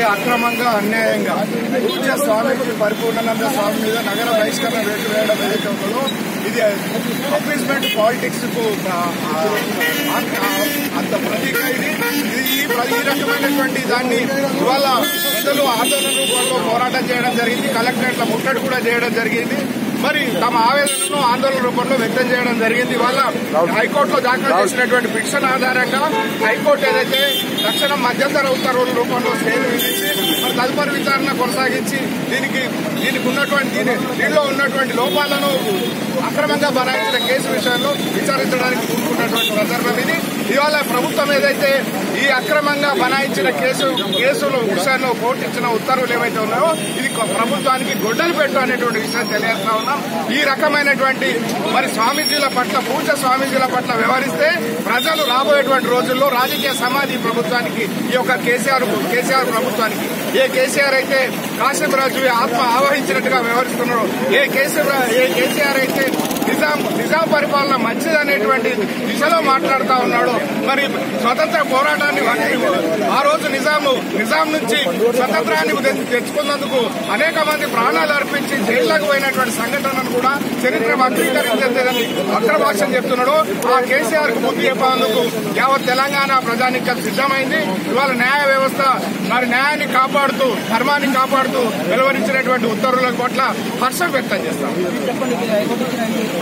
అక్రమంగా అన్యాయంగా పూజ్య స్వామికి పరిపూర్ణానంద స్వామి మీద నగర బహిష్కరణ వేటు వేయడం ఏదైతే ఉందో ఇది అపీస్మెంట్ పాలిటిక్స్ కు ఆ, ఆ, ఆ, అంత ప్రతీక ఇది ఇది ఈ ప్ర- ఈ రకమైనటువంటి దాన్ని ఇవాళ ప్రజలు ఆందోళన రూపంలో పోరాటం చేయడం జరిగింది కలెక్టరేట్ల ముట్టడి కూడా చేయడం జరిగింది మరి తమ ఆవేదనను ఆందోళన రూపంలో వ్యక్తం చేయడం జరిగింది ఇవాళ హైకోర్టులో దాఖలు చేసినటువంటి పిటిషన్ ఆధారంగా హైకోర్టు ఏదైతే తక్షణం మధ్యంతర ఉత్తర్వుల రూపంలో స్టేలు విధించి మరి తదుపరి విచారణ కొనసాగించి దీనికి దీనికి ఉన్నటువంటి దీని దీనిలో ఉన్నటువంటి లోపాలను అక్రమంగా బనాయించిన కేసు విషయంలో విచారించడానికి కూరుకున్నటువంటి సందర్భం ఇది ఇవాళ ప్రభుత్వం ఏదైతే ఈ అక్రమంగా బనాయించిన కేసు కేసుల విషయంలో కోర్టు ఇచ్చిన ఉత్తర్వులు ఏవైతే ఉన్నాయో ఇది కొ- ప్రభుత్వానికి గొడ్డలు పెట్టు అనేటువంటి విషయం తెలియజేస్తా ఉన్నాం ఈ రకమైనటువంటి మరి స్వామీజీల పట్ల పూజ స్వామీజీల పట్ల వ్యవహరిస్తే ప్రజలు రాబోయేటువంటి రోజుల్లో రాజకీయ సమాధి ప్రభుత్వానికి ఈ యొక్క కేసీఆర్ కేసీఆర్ ప్రభుత్వానికి ఏ కేసీఆర్ అయితే కాశీరాజు ఆత్మ ఆవహించినట్టుగా వ్యవహరిస్తున్నారో ఏ కేసీఆర్ ఏ కేసీఆర్ అయితే నిజాం నిజాం పరిపాలన మంచిదనేటువంటి దిశలో మాట్లాడుతా ఉన్నాడు మరి స్వతంత్ర పోరాటాన్ని వక్రీ- ఆ రోజు నిజాము నిజాం నుంచి స్వతంత్రాన్ని తె- తెచ్చుకున్నందుకు అనేక మంది ప్రాణాలు అర్పించి జైల్లోకి పోయినటువంటి సంఘటనను కూడా చరిత్ర వక్రీకరించేదని వక్ర భాషను చెప్తున్నాడు ఆ కేసీఆర్ కు బుద్ధి చెప్పేందుకు యావత్ తెలంగాణ ప్రజానికం సిద్దమైంది ఇవాళ న్యాయ వ్యవస్థ మరి న్యాయాన్ని కాపాడుతూ ధర్మాన్ని కాపాడుతూ వెలువరించినటువంటి ఉత్తర్వుల పట్ల హర్షం వ్యక్తం చేస్తాం చెప్పండి హైకోర్టు ఇచ్చిన